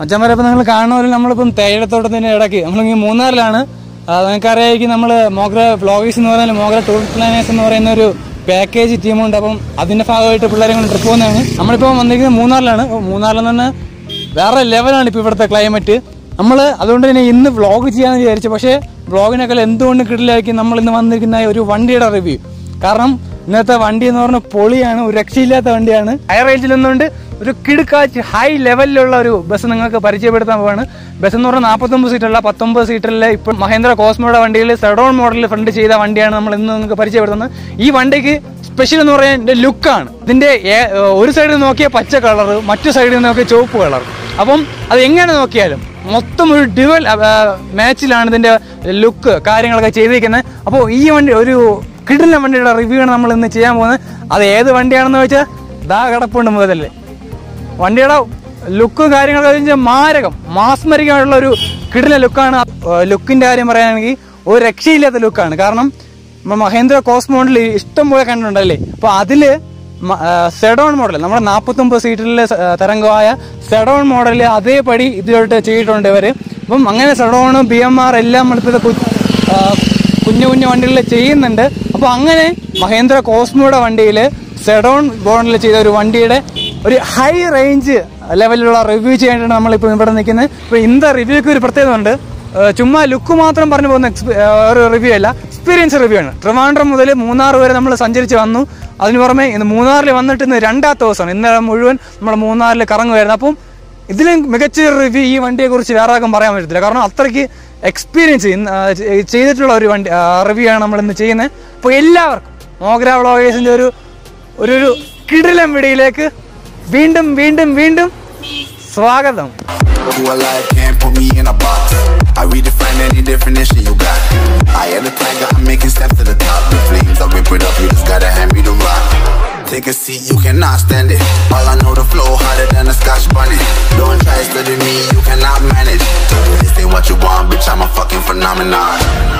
അച്ഛന്മാരെ ഇപ്പം നിങ്ങൾ കാണുന്ന പോലെ നമ്മളിപ്പം തേയിലത്തോട്ടത്തിൻ്റെ ഇടയ്ക്ക് നമ്മളിങ്ങനെ മൂന്നാറിലാണ് നിങ്ങൾക്ക് അറിയാമെങ്കിൽ നമ്മൾ മോഗ്ര വ്ളോഗേഴ്സ് എന്ന് പറയുന്ന മോഗ്ര ടൂർ പ്ലാനേഴ്സ് എന്ന് പറയുന്ന ഒരു പാക്കേജ് ടീമുണ്ട് അപ്പം അതിന്റെ ഭാഗമായിട്ട് പിള്ളേരെ കൊണ്ട് ട്രിപ്പ് പോകുന്നതാണ് നമ്മളിപ്പോൾ വന്നിരിക്കുന്നത് മൂന്നാറിലാണ് അപ്പോൾ മൂന്നാറിൽ തന്നെ വേറെ ലെവലാണ് ഇപ്പോൾ ഇവിടുത്തെ ക്ലൈമറ്റ് നമ്മൾ അതുകൊണ്ട് തന്നെ ഇന്ന് വ്ളോഗ് ചെയ്യാമെന്ന് വിചാരിച്ചു പക്ഷേ വ്ളോഗിനേക്കാൾ എന്തുകൊണ്ട് കിട്ടില്ലായിരിക്കും നമ്മൾ ഇന്ന് വന്നിരിക്കുന്ന ഒരു വണ്ടിയുടെ റിവ്യൂ കാരണം ഇന്നത്തെ വണ്ടി എന്ന് പറഞ്ഞാൽ പൊളിയാണ് ഒരു രക്ഷയില്ലാത്ത വണ്ടിയാണ് ഹൈ റേഞ്ചിൽ നിന്നുകൊണ്ട് ഒരു കിടുക്കാച്ച് ഹൈ ലെവലിലുള്ള ഒരു ബസ് നിങ്ങൾക്ക് പരിചയപ്പെടുത്താൻ പോവാണ് ബസ് എന്ന് പറഞ്ഞാൽ നാൽപ്പത്തൊമ്പത് സീറ്റുള്ള പത്തൊമ്പത് സീറ്ററിലെ ഇപ്പോൾ മഹേന്ദ്ര കോസ്മോയുടെ വണ്ടിയിൽ സെഡോൺ മോഡലിൽ ഫ്രണ്ട് ചെയ്ത വണ്ടിയാണ് നമ്മൾ ഇന്ന് നിങ്ങൾക്ക് പരിചയപ്പെടുത്തുന്നത് ഈ വണ്ടിക്ക് സ്പെഷ്യൽ എന്ന് പറയാൻ ഇതിന്റെ ലുക്കാണ് ഇതിന്റെ ഏ- ഒരു സൈഡിൽ നോക്കിയാൽ പച്ച കളർ മറ്റു സൈഡിൽ നോക്കിയാൽ ചുവപ്പ് കളർ അപ്പം അത് എങ്ങനെ നോക്കിയാലും മൊത്തം ഒരു ഡിവൽ മാച്ചിലാണ് ഇതിന്റെ ലുക്ക് കാര്യങ്ങളൊക്കെ ചെയ്തിരിക്കുന്നത് അപ്പോൾ ഈ വണ്ടി ഒരു കിടിലൻ വണ്ടിയുടെ റിവ്യൂ ആണ് നമ്മൾ ഇന്ന് ചെയ്യാൻ പോകുന്നത് അത് ഏത് വണ്ടിയാണെന്ന് വെച്ചാൽ ദാ കിടപ്പുണ്ട് മുതലല്ലേ വണ്ടിയുടെ ലുക്കും കാര്യങ്ങളൊക്കെ വെച്ചാൽ മാരകം മാസ്മരികമായിട്ടുള്ള ഒരു കിടില ലുക്കാണ് ലുക്കിന്റെ കാര്യം പറയുകയാണെങ്കിൽ ഒരു രക്ഷയില്ലാത്ത ലുക്കാണ് കാരണം നമ്മ മഹേന്ദ്ര കോസ്മോണിൽ ഇഷ്ടം പോലെ കണ്ടിട്ടുണ്ടല്ലേ അപ്പൊ അതില് മ- ആ, സെഡോൺ മോഡൽ നമ്മുടെ നാൽപ്പത്തൊമ്പത് സീറ്റിലെ സ- ആ, തരംഗമായ സെഡോൺ മോഡൽ അതേപടി ഇതിലോട്ട് ചെയ്തിട്ടുണ്ട് ഇവര് അപ്പം അങ്ങനെ സെഡോണും ബി എം ആർ എല്ലാം നമ്മളിപ്പോൾ കുഞ്ഞു കുഞ്ഞു വണ്ടികളിൽ ചെയ്യുന്നുണ്ട് അപ്പോൾ അങ്ങനെ മഹേന്ദ്ര കോസ്മോയുടെ വണ്ടിയിൽ സെഡോൺ ബോണിൽ ചെയ്ത ഒരു വണ്ടിയുടെ ഒരു ഹൈ റേഞ്ച് ലെവലിലുള്ള റിവ്യൂ ചെയ്യാനായിട്ടാണ് നമ്മളിപ്പോൾ ഇവിടെ നിൽക്കുന്നത് ഇപ്പോൾ ഇന്ന റിവ്യൂക്ക് ഒരു പ്രത്യേകത ഉണ്ട് ഏഹ് ചുമ്മാ ലുക്ക് മാത്രം പറഞ്ഞു പോകുന്ന എക്സ്പീ- ഏഹ് ഒരു റിവ്യൂ അല്ല എക്സ്പീരിയൻസ് റിവ്യൂ ആണ് ട്രിവാൻഡ്രം മുതൽ മൂന്നാർ വരെ നമ്മൾ സഞ്ചരിച്ച് വന്നു അതിന് പുറമെ ഇന്ന് മൂന്നാറിൽ വന്നിട്ട് ഇന്ന് രണ്ടാമത്തെ ദിവസമാണ് ഇന്നലെ മുഴുവൻ നമ്മൾ മൂന്നാറിൽ കറങ്ങുമായിരുന്നു അപ്പം ഇതിലും മികച്ച റിവ്യൂ ഈ വണ്ടിയെ കുറിച്ച് വേറെ ആർക്കും പറയാൻ പറ്റത്തില്ല കാരണം അത്രയ്ക്ക് എക്സ്പീരിയൻസ് ചെയ്തിട്ടുള്ള ഒരു വണ്ടി റിവ്യൂ ആണ് നമ്മൾ ഇന്ന് ചെയ്യുന്നത് അപ്പോൾ എല്ലാവർക്കും മോഗ്ര വ്ളോഗേഴ്സിന്റെ ഒരു ഒരു ഒരു കിടിലം വീഡിയോയിലേക്ക് വീണ്ടും വീണ്ടും വീണ്ടും സ്വാഗതം Who alive can't put me in a box. I redefine any definition you got. I am the tiger, I'm making steps to the top. The flames, I whip it up, you just gotta hand me the rock. Take a seat, you cannot stand it. All I know, the flow harder than a scotch bunny. Don't try study me, you cannot manage. This ain't what you want, bitch, I'm a fucking phenomenon.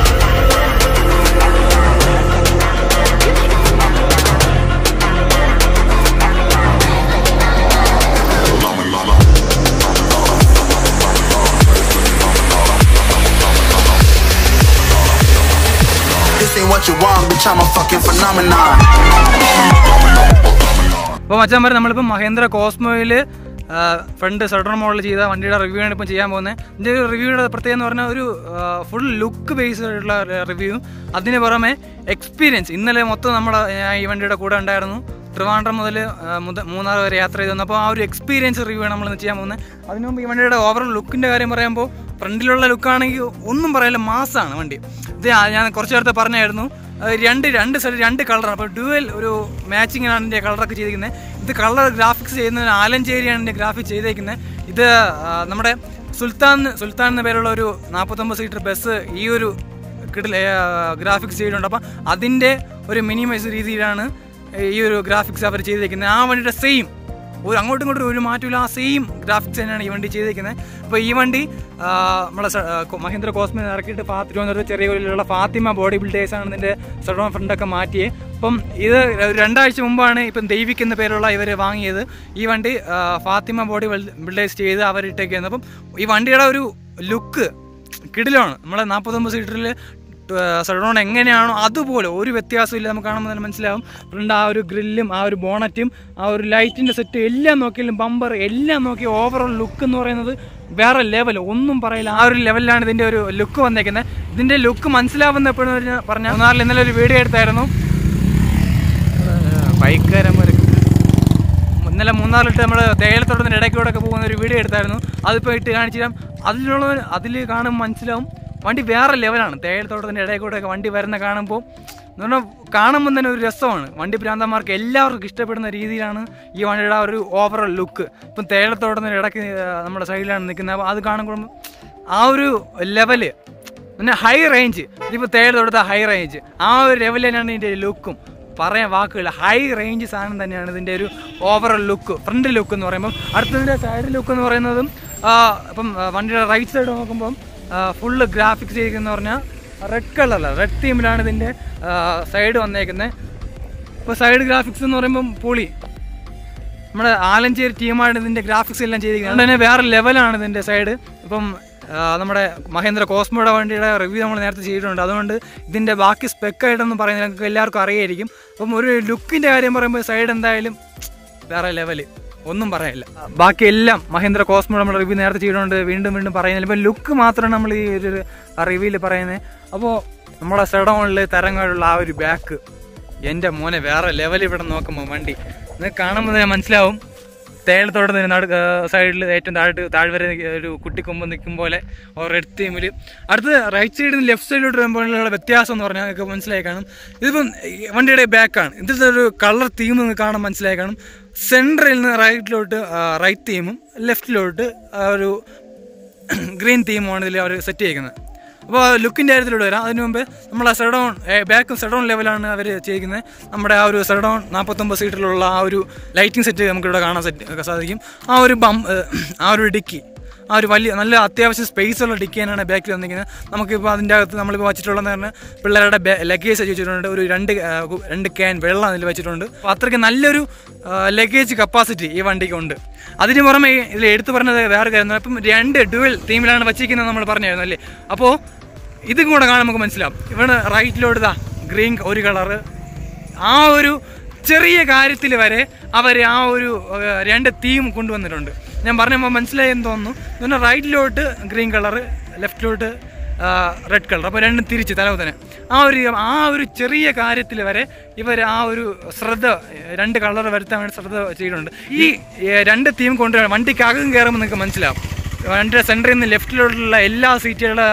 This ain't what you want, bitch, I'm a fucking phenomenon. അപ്പോൾ മച്ചാൻ പറയും നമ്മളിപ്പോൾ മഹേന്ദ്ര കോസ്മോയിൽ front സഡർ model ചെയ്ത വണ്ടിയുടെ review ആണ് ഇപ്പം ചെയ്യാൻ പോകുന്നത് ഇതിൻ്റെ ഒരു റിവ്യൂയുടെ പ്രത്യേകത എന്ന് പറഞ്ഞാൽ ഒരു ഫുൾ ലുക്ക് ബേസ്ഡ് ആയിട്ടുള്ള റിവ്യൂ അതിന് പുറമെ എക്സ്പീരിയൻസ് ഇന്നലെ മൊത്തം നമ്മുടെ ഞാൻ ഈ വണ്ടിയുടെ കൂടെ ഉണ്ടായിരുന്നു ട്രിവാൻഡ്രം മുതൽ മൂന്നാർ വരെ യാത്ര ചെയ്തു വന്നു അപ്പോൾ ആ ഒരു എക്സ്പീരിയൻസ് റിവ്യൂ ആണ് നമ്മൾ ഇന്ന് ചെയ്യാൻ പോകുന്നത് അതിനു മുമ്പ് ഈ വണ്ടിയുടെ ഓവറോൾ ലുക്കിൻ്റെ കാര്യം പറയുമ്പോൾ ഫ്രണ്ടിലുള്ള ലുക്കാണെങ്കിൽ ഒന്നും പറയാനില്ല മാസമാണ് വണ്ടി ഇത് ഞാൻ- ഞാൻ കുറച്ച് നേരത്തെ പറഞ്ഞായിരുന്നു അത് രണ്ട് രണ്ട് സൈഡ് രണ്ട് കളറാണ് അപ്പോൾ ഡുവൽ ഒരു മാച്ചിങ്ങിനാണ് ഇതിൻ്റെ കളറൊക്കെ ചെയ്തിരിക്കുന്നത് ഇത് കളർ ഗ്രാഫിക്സ് ചെയ്യുന്നത് ആലഞ്ചേരിയാണ് ഇതിൻ്റെ ഗ്രാഫിക്സ് ചെയ്തേക്കുന്നത് ഇത് ആ, നമ്മുടെ സുൽത്താൻ സുൽത്താൻ എന്ന പേരുള്ള ഒരു നാൽപ്പത്തൊമ്പത് സീറ്റർ ബസ് ഈ ഒരു കിടിൽ ഗ്രാഫിക്സ് ചെയ്തിട്ടുണ്ട് അപ്പം അതിൻ്റെ ഒരു മിനിമൈസ് രീതിയിലാണ് ഈ ഒരു ഗ്രാഫിക്സ് അവർ ചെയ്തിരിക്കുന്നത് ആ വണ്ടിയുടെ സെയിം ഒരു അങ്ങോട്ടും ഇങ്ങോട്ടും ഒരു മാറ്റമില്ല ആ സെയിം ഗ്രാഫിക്സ് തന്നെയാണ് ഈ വണ്ടി ചെയ്തിരിക്കുന്നത് അപ്പോൾ ഈ വണ്ടി ആ, നമ്മളെ സ- ആ, കൊ- മഹീന്ദ്ര കോസ്മിൽ ഇറക്കിയിട്ട് ഫാ തിരുവനന്തപുരത്ത് ചെറിയ കോയിലുള്ള ഫാത്തിമ ബോഡി ബിൽഡേഴ്സാണ് ഇതിൻ്റെ സഡോൺ ഫ്രണ്ടൊക്കെ മാറ്റിയത് അപ്പം ഇത് ഒരു രണ്ടാഴ്ച മുമ്പാണ് ഇപ്പം ദൈവിക് എന്ന പേരുള്ള ഇവർ വാങ്ങിയത് ഈ വണ്ടി ആ, ഫാത്തിമ ബോഡി ബിൽഡേഴ്സ് ചെയ്ത് അവർ ഇട്ടേക്കുന്നത് അപ്പം ഈ വണ്ടിയുടെ ഒരു ലുക്ക് കിടിലാണ് നമ്മളെ നാൽപ്പത്തൊമ്പത് സീറ്ററിൽ സഡോൺ എങ്ങനെയാണോ അതുപോലെ ഒരു വ്യത്യാസമില്ല നമുക്ക് കാണുമ്പോൾ തന്നെ മനസ്സിലാവും ഫ്രണ്ട് ആ ഒരു ഗ്രില്ലും ആ ഒരു ബോണറ്റും ആ ഒരു ലൈറ്റിൻ്റെ സെറ്റ് എല്ലാം നോക്കിയാലും ബമ്പർ എല്ലാം നോക്കി ഓവറോൾ ലുക്ക് എന്ന് പറയുന്നത് വേറെ ലെവൽ ഒന്നും പറയില്ല ആ ഒരു ലെവലിലാണ് ഇതിൻ്റെ ഒരു ലുക്ക് വന്നേക്കുന്നത് ഇതിൻ്റെ ലുക്ക് മനസ്സിലാവുന്ന എപ്പോഴും പറഞ്ഞ മൂന്നാറിൽ ഇന്നലെ ഒരു വീഡിയോ എടുത്തായിരുന്നു ബൈക്കാരന്മാർ ഇന്നലെ മൂന്നാറിലിട്ട് നമ്മൾ തേയിലത്തോട്ടത്തിൻ്റെ ഇടയ്ക്കൂടെ ഒക്കെ പോകുന്ന ഒരു വീഡിയോ എടുത്തായിരുന്നു അതിപ്പോൾ ഇട്ട് കാണിച്ചു തരാം അതിലുള്ള അതിൽ കാണുമ്പോൾ മനസ്സിലാവും വണ്ടി വേറെ ലെവലാണ് തേയിലത്തോട്ടത്തിൻ്റെ ഇടയിൽ കൂടെ ഒക്കെ വണ്ടി വരുന്ന കാണുമ്പോൾ എന്ന് പറഞ്ഞാൽ കാണുമ്പോൾ തന്നെ ഒരു രസമാണ് വണ്ടി ഭ്രാന്തന്മാർക്ക് എല്ലാവർക്കും ഇഷ്ടപ്പെടുന്ന രീതിയിലാണ് ഈ വണ്ടിയുടെ ആ ഒരു ഓവറോൾ ലുക്ക് ഇപ്പം തേയിലത്തോട്ടത്തിൻ്റെ ഇടയ്ക്ക് ആ, നമ്മുടെ സൈഡിലാണ് നിൽക്കുന്നത് അപ്പോൾ അത് കാണുമ്പോൾ ആ ഒരു ലെവല് പിന്നെ ഹൈ റേഞ്ച് ഇതിപ്പോൾ തേയിലത്തോട്ടത്തെ ഹൈ റേഞ്ച് ആ ഒരു ലെവൽ തന്നെയാണ് ഇതിൻ്റെ ലുക്കും പറയാൻ വാക്കുകളില്ല ഹൈ റേഞ്ച് സാധനം തന്നെയാണ് ഇതിൻ്റെ ഒരു ഓവറോൾ ലുക്ക് ഫ്രണ്ട് ലുക്ക് എന്ന് പറയുമ്പോൾ അടുത്തതിൻ്റെ സൈഡ് ലുക്ക് എന്ന് പറയുന്നതും ആ, ഇപ്പം ആ, വണ്ടിയുടെ റൈറ്റ് സൈഡ് നോക്കുമ്പം ഫുള്ള് ഗ്രാഫിക്സ് ചെയ്തിരിക്കുന്ന പറഞ്ഞാൽ റെഡ് കളറിലാണ് റെഡ് തീമിലാണ് ഇതിൻ്റെ സൈഡ് വന്നേക്കുന്നത് ഇപ്പോൾ സൈഡ് ഗ്രാഫിക്സ് എന്ന് പറയുമ്പം പൊളി നമ്മുടെ ആലഞ്ചേരി ടീമാണ് ഇതിന്റെ ഗ്രാഫിക്സ് എല്ലാം ചെയ്തിരിക്കുന്നത് അതുകൊണ്ട് തന്നെ വേറെ ലെവലാണ് ഇതിന്റെ സൈഡ് ഇപ്പം ആ, നമ്മുടെ മഹേന്ദ്ര കോസ്മോയുടെ വണ്ടിയുടെ റിവ്യൂ നമ്മൾ നേരത്തെ ചെയ്തിട്ടുണ്ട് അതുകൊണ്ട് ഇതിന്റെ ബാക്കി സ്പെക്കായിട്ടൊന്നും പറയുന്നത് നിങ്ങൾക്ക് എല്ലാവർക്കും അറിയായിരിക്കും അപ്പം ഒരു ലുക്കിന്റെ കാര്യം പറയുമ്പോൾ സൈഡ് എന്തായാലും വേറെ ലെവല് ഒന്നും പറയാനില്ല ബാക്കി എല്ലാം മഹേന്ദ്ര കോസ്മോ നമ്മൾ റിവ്യൂ നേരത്തെ ചെയ്തിട്ടുണ്ട് വീണ്ടും വീണ്ടും പറയുന്നില്ല ഇപ്പം ലുക്ക് മാത്രമാണ് നമ്മൾ ഈ ഒരു റിവ്യൂവിൽ പറയുന്നത് അപ്പോൾ നമ്മളെ സെഡോണിൽ തരങ്ങളുള്ള ആ ഒരു ബാക്ക് എൻ്റെ മോനെ വേറെ ലെവൽ ഇവിടെ നോക്കുമ്പോൾ വണ്ടി നിങ്ങൾക്ക് കാണുമ്പോൾ തന്നെ മനസ്സിലാവും തേയിലത്തോടെ തന്നെ നടു സൈഡിൽ ഏറ്റവും താഴോട്ട് താഴ്വര ഒരു കുട്ടിക്കൊമ്പ് നിൽക്കും പോലെ റെഡ് തീമിൽ അടുത്ത് റൈറ്റ് സൈഡിൽ നിന്ന് ലെഫ്റ്റ് സൈഡിലോട്ട് വരുമ്പോഴുള്ള വ്യത്യാസം എന്ന് പറഞ്ഞാൽ നിങ്ങൾക്ക് മനസ്സിലായി കാണും ഇതിപ്പം ഈ വണ്ടിയുടെ ബാക്കാണ് ഇതിലത്തെ ഒരു കളർ തീം നിങ്ങൾക്ക് കാണാൻ മനസ്സിലായി കാണും സെൻറ്ററിൽ നിന്ന് റൈറ്റിലോട്ട് റൈറ്റ് തീമും ലെഫ്റ്റിലോട്ട് ഒരു ഗ്രീൻ തീമുമാണ് ഇതിൽ അവർ സെറ്റ് ചെയ്യിക്കുന്നത് അപ്പോൾ ലുക്കിൻ്റെ കാര്യത്തിലൂടെ വരാം അതിന് മുമ്പ് നമ്മൾ ആ സെഡോൺ ബാക്കും സെഡോൺ ലെവലാണ് അവർ ചെയ്യിക്കുന്നത് നമ്മുടെ ആ ഒരു സെഡോൺ നാൽപ്പത്തൊമ്പത് സീറ്റിലുള്ള ആ ഒരു ലൈറ്റിംഗ് സെറ്റ് നമുക്കിവിടെ കാണാൻ സെറ്റ് സാധിക്കും ആ ഒരു ബം ആ ഒരു ഡിക്കി ആ ഒരു വലിയ നല്ല അത്യാവശ്യം സ്പേസ് ഉള്ള ഡിക്കി തന്നെയാണ് ബാക്കിൽ വന്നിരിക്കുന്നത് നമുക്കിപ്പോൾ അതിൻ്റെ അകത്ത് നമ്മളിപ്പോൾ വെച്ചിട്ടുള്ളതെന്ന് പറഞ്ഞാൽ പിള്ളേരുടെ ലഗേജ് വെച്ചിട്ടുണ്ട് ഒരു രണ്ട് ആ, കു- രണ്ട് ക്യാൻ വെള്ളം അതിൽ വെച്ചിട്ടുണ്ട് അപ്പോൾ അത്രയ്ക്ക് നല്ലൊരു ലഗേജ് കപ്പാസിറ്റി ഈ വണ്ടിക്ക് ഉണ്ട് അതിന് പുറമെ ഇതിൽ എടുത്തു പറഞ്ഞത് വേറെ കാര്യം ഇപ്പം രണ്ട് ഡുവൽ തീമിലാണ് വച്ചിരിക്കുന്നത് നമ്മൾ പറഞ്ഞായിരുന്നു അല്ലേ അപ്പോൾ ഇതും കൂടെ കാണാൻ നമുക്ക് മനസ്സിലാവും ഇവിടെ റൈറ്റിലോട്ട് ഇതാ ഗ്രീൻ ഒരു കളറ് ആ ഒരു ചെറിയ കാര്യത്തിൽ വരെ അവർ ആ ഒരു ഏഹ്, രണ്ട് തീം കൊണ്ടുവന്നിട്ടുണ്ട് ഞാൻ പറഞ്ഞപ്പോൾ മനസ്സിലായെന്ന് തോന്നുന്നു പിന്നെ റൈറ്റിലോട്ട് ഗ്രീൻ കളറ് ലെഫ്റ്റിലോട്ട് റെഡ് കളർ അപ്പോൾ രണ്ടും തിരിച്ച് തലവ് ആ ഒരു ആ ഒരു ചെറിയ കാര്യത്തിൽ വരെ ഇവർ ആ ഒരു ശ്രദ്ധ ഏഹ്, രണ്ട് കളർ വരുത്താൻ വേണ്ടി ശ്രദ്ധ ചെയ്തിട്ടുണ്ട് ഈ ഏഹ്, രണ്ട് തീം കൊണ്ടുവരാൻ വണ്ടിക്കകം കയറുമ്പോൾ നിങ്ങൾക്ക് മനസ്സിലാവും വണ്ടിയുടെ സെൻറ്ററിൽ നിന്ന് ലെഫ്റ്റിലോട്ടുള്ള എല്ലാ സീറ്റുകളുടെ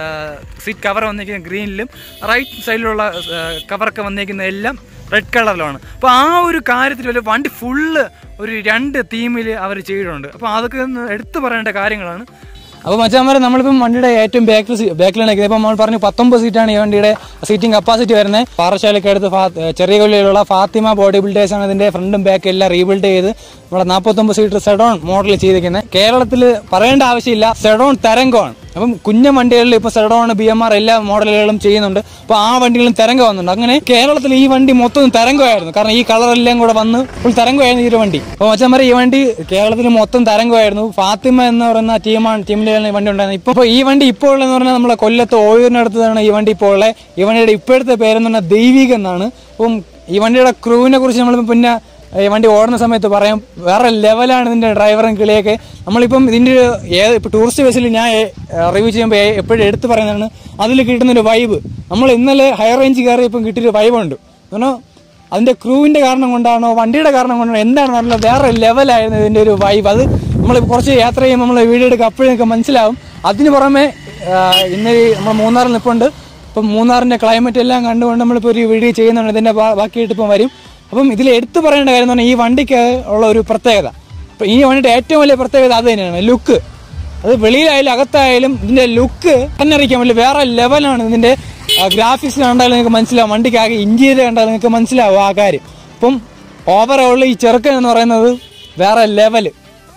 സീറ്റ് കവർ വന്നിരിക്കുന്ന ഗ്രീനിലും റൈറ്റ് സൈഡിലുള്ള കവറൊക്കെ വന്നിരിക്കുന്ന എല്ലാം റെഡ് കളറിലാണ് അപ്പോൾ ആ ഒരു കാര്യത്തിൽ ഒരു വണ്ടി ഫുള്ള് ഒരു രണ്ട് തീമിൽ അവർ ചെയ്തിട്ടുണ്ട് അപ്പോൾ അതൊക്കെ ഒന്ന് എടുത്തു പറയേണ്ട കാര്യങ്ങളാണ് അപ്പോൾ മച്ചാമാരെ നമ്മളിപ്പം വണ്ടിയുടെ ഏറ്റവും ബാക്കിൽ ബാക്കിലാണ് നിൽക്കുന്നത് ഇപ്പം നമ്മൾ പറഞ്ഞു പത്തൊമ്പത് സീറ്റാണ് ഈ വണ്ടിയുടെ സീറ്റിംഗ് കപ്പാസിറ്റി വരുന്നത് പാറശാലയ്ക്ക് അടുത്ത് ഫാ- ചെറിയ കൊല്ലിയിലുള്ള ഫാത്തിമ ബോഡി ബിൽഡേഴ്സ് ആണ് ഇതിന്റെ ഫ്രണ്ടും ബാക്കും എല്ലാം റീബിൽഡ് ചെയ്ത് നമ്മുടെ നാൽപ്പത്തൊമ്പത് സീറ്റർ സെഡോൺ മോഡൽ ചെയ്തിരിക്കുന്നത് കേരളത്തിൽ പറയേണ്ട ആവശ്യമില്ല സെഡോൺ തരംഗമാണ് അപ്പം കുഞ്ഞ വണ്ടികളിൽ ഇപ്പൊ സെഡോൺ ബി എം ആർ എല്ലാ മോഡലുകളും ചെയ്യുന്നുണ്ട് അപ്പൊ ആ വണ്ടികളും തരംഗം വന്നുണ്ട് അങ്ങനെ കേരളത്തിൽ ഈ വണ്ടി മൊത്തം തരംഗമായിരുന്നു കാരണം ഈ കളറെല്ലാം കൂടെ വന്ന് ഫുൾ തരംഗമായിരുന്നു ഈ ഒരു വണ്ടി അപ്പൊ മച്ചന്മാരെ ഈ വണ്ടി കേരളത്തിൽ മൊത്തം തരംഗമായിരുന്നു ഫാത്തിമ എന്ന് പറയുന്ന ടീമാണ് ടീമിലാണ് ഈ വണ്ടി ഉണ്ടായിരുന്നത് ഇപ്പൊ ഈ വണ്ടി ഇപ്പോൾ ഉള്ളതെന്ന് പറഞ്ഞാൽ നമ്മളെ കൊല്ലത്ത് ഓയൂരിനടുത്താണ് ഈ വണ്ടി ഇപ്പോൾ ഉള്ളത് ഈ വണ്ടിയുടെ ഇപ്പോഴത്തെ പേരെന്ന് പറഞ്ഞാൽ ദൈവിക എന്നാണ് അപ്പം ഈ വണ്ടിയുടെ ക്രൂവിനെ കുറിച്ച് നമ്മൾ പിന്നെ ഈ വണ്ടി ഓടുന്ന സമയത്ത് പറയാം വേറെ ലെവലാണ് ഇതിന്റെ ഡ്രൈവറും കിളിയൊക്കെ നമ്മളിപ്പം ഇതിന്റെ ഒരു ഏത് ഇപ്പൊ ടൂറിസ്റ്റ് ബസ്സിൽ ഞാൻ റിവ്യൂ ചെയ്യുമ്പോൾ എപ്പോഴും എടുത്തു പറയുന്നതാണ് അതിൽ കിട്ടുന്ന ഒരു വൈബ് നമ്മൾ ഇന്നലെ ഹയർ റേഞ്ച് കയറിയപ്പം കിട്ടിയൊരു വൈബുണ്ട് കാരണം അതിന്റെ ക്രൂവിന്റെ കാരണം കൊണ്ടാണോ വണ്ടിയുടെ കാരണം കൊണ്ടാണോ എന്താണെന്ന് അറിയില്ല വേറെ ലെവലായിരുന്നു ഇതിന്റെ ഒരു വൈബ് അത് നമ്മൾ കുറച്ച് യാത്ര ചെയ്യുമ്പോൾ നമ്മൾ വീഡിയോ എടുക്കുക അപ്പോഴൊക്കെ മനസ്സിലാവും അതിന് പുറമെ ആ, ഇന്ന് ഈ നമ്മൾ മൂന്നാറിൽ നിൽപ്പുണ്ട് ഇപ്പം മൂന്നാറിന്റെ ക്ലൈമറ്റ് എല്ലാം കണ്ടുകൊണ്ട് നമ്മളിപ്പോൾ ഒരു വീഡിയോ ചെയ്യുന്നുണ്ട് ഇതിന്റെ ബാ- ബാക്കിയായിട്ട് ഇപ്പം വരും അപ്പം ഇതിൽ എടുത്തു പറയേണ്ട കാര്യം എന്ന് പറഞ്ഞാൽ ഈ വണ്ടിക്ക് ഉള്ള ഒരു പ്രത്യേകത അപ്പം ഈ വണ്ടിയുടെ ഏറ്റവും വലിയ പ്രത്യേകത അത് തന്നെയാണ് ലുക്ക് അത് വെളിയിലായാലും അകത്തായാലും ഇതിന്റെ ലുക്ക് തന്നെ അറിയിക്കാൻ പറ്റില്ല വേറെ ലെവലാണ് ഇതിന്റെ ഗ്രാഫിക്സ് കണ്ടാലും നിങ്ങൾക്ക് മനസ്സിലാവും വണ്ടിക്ക് ആകെ ഇന്റീരിയർ കണ്ടാൽ നിങ്ങൾക്ക് മനസ്സിലാവും ആ കാര്യം അപ്പം ഓവറോൾ ഈ ചെറുക്കൻ എന്ന് പറയുന്നത് വേറെ ലെവല്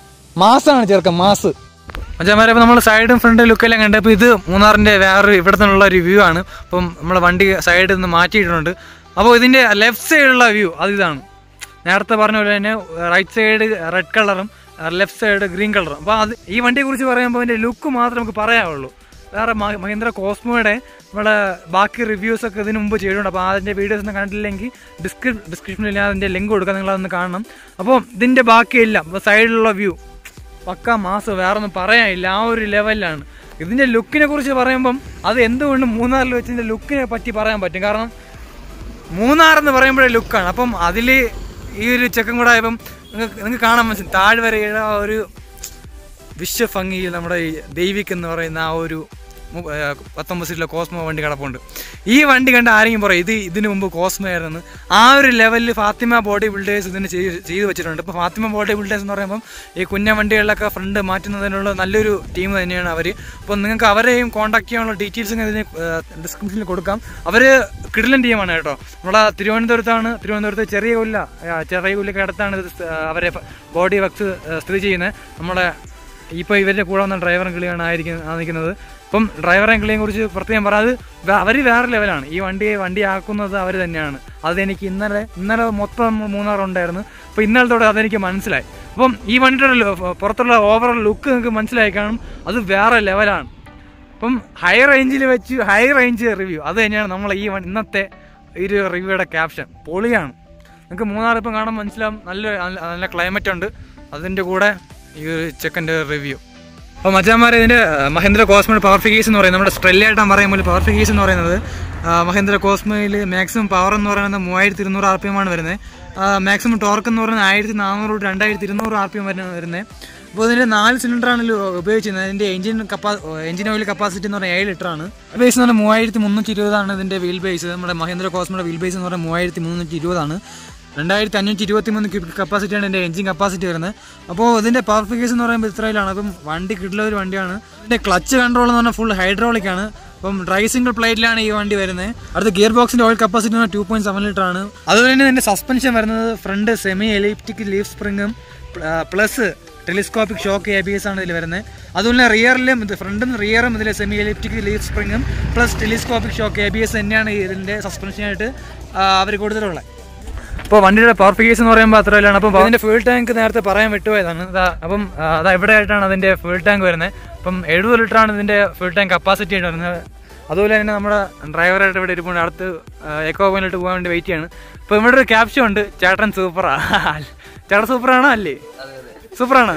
മാസാണ് ചെറുക്കൻ മാസ് അച്ഛന്മാരെ അപ്പോൾ നമ്മൾ സൈഡും ഫ്രണ്ടും ലുക്കെല്ലാം കണ്ടപ്പോൾ ഇത് മൂന്നാറിൻ്റെ വേറൊരു ഇവിടെ നിന്നുള്ള ഒരു വ്യൂ ആണ് അപ്പം നമ്മൾ വണ്ടി സൈഡിൽ നിന്ന് മാറ്റിയിട്ടുണ്ട് അപ്പോൾ ഇതിൻ്റെ ലെഫ്റ്റ് സൈഡുള്ള വ്യൂ അത് ഇതാണ് നേരത്തെ പറഞ്ഞ പോലെ തന്നെ റൈറ്റ് സൈഡ് റെഡ് കളറും ലെഫ്റ്റ് സൈഡ് ഗ്രീൻ കളറും അപ്പോൾ അത് ഈ വണ്ടിയെ കുറിച്ച് പറയുമ്പോൾ അതിൻ്റെ ലുക്ക് മാത്രമേ നമുക്ക് പറയാവുള്ളൂ വേറെ മഹ- മഹീന്ദ്ര കോസ്മോയുടെ നമ്മുടെ ബാക്കി റിവ്യൂസ് ഒക്കെ ഇതിന് മുമ്പ് ചെയ്തിട്ടുണ്ട് അപ്പോൾ അതിൻ്റെ വീഡിയോസ് ഒന്നും കണ്ടില്ലെങ്കിൽ ഡിസ്ക്രി ഡിസ്ക്രിപ്ഷനിൽ ഞാൻ അതിൻ്റെ ലിങ്ക് കൊടുക്കാം നിങ്ങളതൊന്ന് കാണണം അപ്പോൾ ഇതിൻ്റെ ബാക്കിയെല്ലാം ഇപ്പോൾ സൈഡിലുള്ള വ്യൂ പക്ക മാസം വേറെ ഒന്നും പറയാനില്ല ആ ഒരു ലെവലിലാണ് ഇതിന്റെ ലുക്കിനെ കുറിച്ച് പറയുമ്പം അത് എന്തുകൊണ്ടും മൂന്നാറിൽ വെച്ച് ഇതിന്റെ ലുക്കിനെ പറ്റി പറയാൻ പറ്റും കാരണം മൂന്നാർ എന്ന് പറയുമ്പോഴേ ലുക്കാണ് അപ്പം അതിൽ ഈ ഒരു ചെക്കൻ കൂടെ ആയപ്പം നിങ്ങൾക്ക് നിങ്ങൾക്ക് കാണാൻ മനസ്സിലാവും താഴ്വരയുടെ ആ ഒരു വിശ്വഭംഗിയിൽ നമ്മുടെ ഈ ദൈവിക് എന്ന് പറയുന്ന ആ ഒരു മു- ഏ, പത്തൊമ്പത് സീറ്റിലെ കോസ്മോ വണ്ടി കിടപ്പുണ്ട് ഈ വണ്ടി കണ്ട് ആരെങ്കിലും പറയും ഇത് ഇതിനു മുമ്പ് കോസ്മോ ആയിരുന്നു ആ ഒരു ലെവലിൽ ഫാത്തിമ ബോഡി ബിൽഡേഴ്സ് ഇതിന് ചെയ്ത് ചെയ്തു വെച്ചിട്ടുണ്ട് ഇപ്പോൾ ഫാത്തിമ ബോഡി ബിൽഡേഴ്സ് എന്ന് പറയുമ്പം ഈ കുഞ്ഞ വണ്ടികളിലൊക്കെ ഫ്രണ്ട് മാറ്റുന്നതിനുള്ള നല്ലൊരു ടീം തന്നെയാണ് അവർ അപ്പോൾ നിങ്ങൾക്ക് അവരെയും കോൺടാക്ട് ചെയ്യാനുള്ള ഡീറ്റെയിൽസ് ഇതിന് ഡിസ്ക്രിപ്ഷനിൽ കൊടുക്കാം അവർ കിടിലൻ ടീമാണ് കേട്ടോ നമ്മളെ തിരുവനന്തപുരത്താണ് തിരുവനന്തപുരത്ത് ചെറിയ കൊല്ല ആ, ചെറിയ കൊല്ലക്ക് അടുത്താണ് ഇത് സ്- ആ, അവരെ ബോഡി വക്സ് സ്ഥിതി ചെയ്യുന്നത് നമ്മുടെ ഇപ്പോൾ ഇവരുടെ കൂടെ വന്ന ഡ്രൈവറും കിളിയാണ് ആയിരിക്കും ആ നിൽക്കുന്നത് അപ്പം ഡ്രൈവർ അങ്കിളിനെ കുറിച്ച് പ്രത്യേകം പറയാം അത് അവർ വേറെ ലെവലാണ് ഈ വണ്ടി വണ്ടി ആക്കുന്നത് അവർ തന്നെയാണ് അതെനിക്ക് ഇന്നലെ ഇന്നലെ മൊത്തം മൂന്നാർ ഉണ്ടായിരുന്നു അപ്പോൾ ഇന്നലത്തോടെ അതെനിക്ക് മനസ്സിലായി അപ്പം ഈ വണ്ടിയുടെ ലു- പുറത്തുള്ള ഓവറോൾ ലുക്ക് നിങ്ങൾക്ക് മനസ്സിലായി കാണും അത് വേറെ ലെവലാണ് അപ്പം ഹൈ റേഞ്ചിൽ വെച്ച് ഹൈ റേഞ്ച് റിവ്യൂ അത് തന്നെയാണ് നമ്മൾ ഈ വൺ- ഇന്നത്തെ ഈ ഒരു റിവ്യൂയുടെ ക്യാപ്ഷൻ പൊളിയാണ് നിങ്ങൾക്ക് മൂന്നാർ ഇപ്പം കാണാൻ മനസ്സിലാവും നല്ല നല്ല നല്ല ക്ലൈമറ്റ് ഉണ്ട് അതിൻ്റെ കൂടെ ഈ ഒരു ചെക്കൻ്റെ റിവ്യൂ അപ്പോൾ മച്ചാന്മാരെ ഇതിൻ്റെ മഹേന്ദ്ര കോസ്മോ പവർ ഫിഗേഴ്സ് എന്ന് പറയുന്നത് നമ്മുടെ സ്ട്രെല്ലായിട്ടാണ് പറയുമ്പോൾ പവർ ഫിഗേഴ്സ് എന്ന് പറയുന്നത് ആ, മഹേന്ദ്ര കോസ്മോയിൽ മാക്സിമം പവർ എന്ന് പറയുന്നത് മൂവായിരത്തി ഇരുന്നൂറ് ആർ പി എം ആണ് വരുന്നത് മാക്സിമം ടോർക്ക് എന്ന് പറയുന്നത് ആയിരത്തി നാനൂറ് തൊട്ട് രണ്ടായിരത്തി ഇരുന്നൂറ് ആർ പി എം വരുന്നത് അപ്പോൾ ഇതിൻ്റെ നാല് സിലിണ്ടറാണ് ഉപയോഗിച്ചിരുന്നത് അതിൻ്റെ എഞ്ചിൻ കപ്പാ എഞ്ചിൻ ഓയിൽ കപ്പാസിറ്റി എന്ന് പറഞ്ഞാൽ ഏഴ് ലിറ്ററാണ് ബേസ് എന്ന് പറഞ്ഞാൽ മൂവായിരത്തി മുന്നൂറ്റി ഇരുപതാണ് ഇതിൻ്റെ വീൽ ബേസ് നമ്മുടെ മഹേന്ദ്ര കോസ്മോയുടെ വീൽ ബേസ് എന്ന് പറഞ്ഞാൽ മൂവായിരത്തി മുന്നൂറ്റി ഇരുപതാണ് രണ്ടായിരത്തി അഞ്ഞൂറ്റി ഇരുപത്തി മൂന്ന് ക്യൂബിക് കപ്പാസിറ്റിയാണ് എൻ്റെ എഞ്ചിൻ കപ്പാസിറ്റി വരുന്നത് അപ്പോൾ ഇതിൻ്റെ പവർ ഫിഗേഴ്സ് എന്ന് പറയുമ്പോൾ ഇത്രയിലാണ് അപ്പം വണ്ടി കിട്ടുന്ന ഒരു വണ്ടിയാണ് ഇതിൻ്റെ ക്ലച്ച് കൺട്രോൾ എന്ന് പറഞ്ഞാൽ ഫുൾ ഹൈഡ്രോളിക് ആണ് അപ്പം ഡ്രൈ സിംഗിൾ പ്ലേറ്റിലാണ് ഈ വണ്ടി വരുന്നത് അടുത്ത ഗിയർ ബോക്സിൻ്റെ ഓയിൽ കപ്പാസിറ്റി എന്ന് പറഞ്ഞാൽ ടു പോയിന്റ് സെവൻ ലിറ്റർ ആണ് അതുപോലെ തന്നെ ഇതിൻ്റെ സസ്പെൻഷൻ വരുന്നത് ഫ്രണ്ട് സെമി എലിപ്റ്റിക് ലീഫ് സ്പ്രിങ്ങും plus telescopic shock A B S ആണ് ഇതിൽ വരുന്നത് അതുപോലെ റിയറിലും ഇത് ഫ്രണ്ടും റിയറും ഇതിൽ സെമി എലിപ്റ്റിക് ലീഫ് സ്പ്രിങ്ങും plus telescopic shock A B S തന്നെയാണ് ഇതിൻ്റെ സസ്പെൻഷനായിട്ട് അവർ കൊടുത്തിട്ടുള്ളത് അപ്പോൾ വണ്ടിയുടെ പവർ ഫിഗേഴ്സ് എന്ന് പറയുമ്പോൾ അത്രയിലാണ് അപ്പം അതിന്റെ ഫുൾ ടാങ്ക് നേരത്തെ പറയാൻ വിട്ടുപോയതാണ് ഇതാ അപ്പം ആ, അതാ ഇവിടെ ആയിട്ടാണ് അതിന്റെ ഫുൾ ടാങ്ക് വരുന്നത് അപ്പം എഴുപത് ലിറ്റർ ആണ് ഇതിന്റെ ഫുൾ ടാങ്ക് കപ്പാസിറ്റി ആയിട്ട് വരുന്നത് അതുപോലെ തന്നെ നമ്മുടെ ഡ്രൈവറായിട്ട് ഇവിടെ ഇരിപ്പുണ്ട് അടുത്ത് എക്കോ പോയിന്റിലോട്ട് പോകാൻ വേണ്ടി വെയിറ്റ് ചെയ്യാണ് അപ്പോൾ ഇവിടെ ഒരു ക്യാപ്ഷൻ ഉണ്ട് ചേട്ടൻ സൂപ്പറാ ചേട്ടൻ സൂപ്പറാണോ അല്ലേ സൂപ്പറാണ്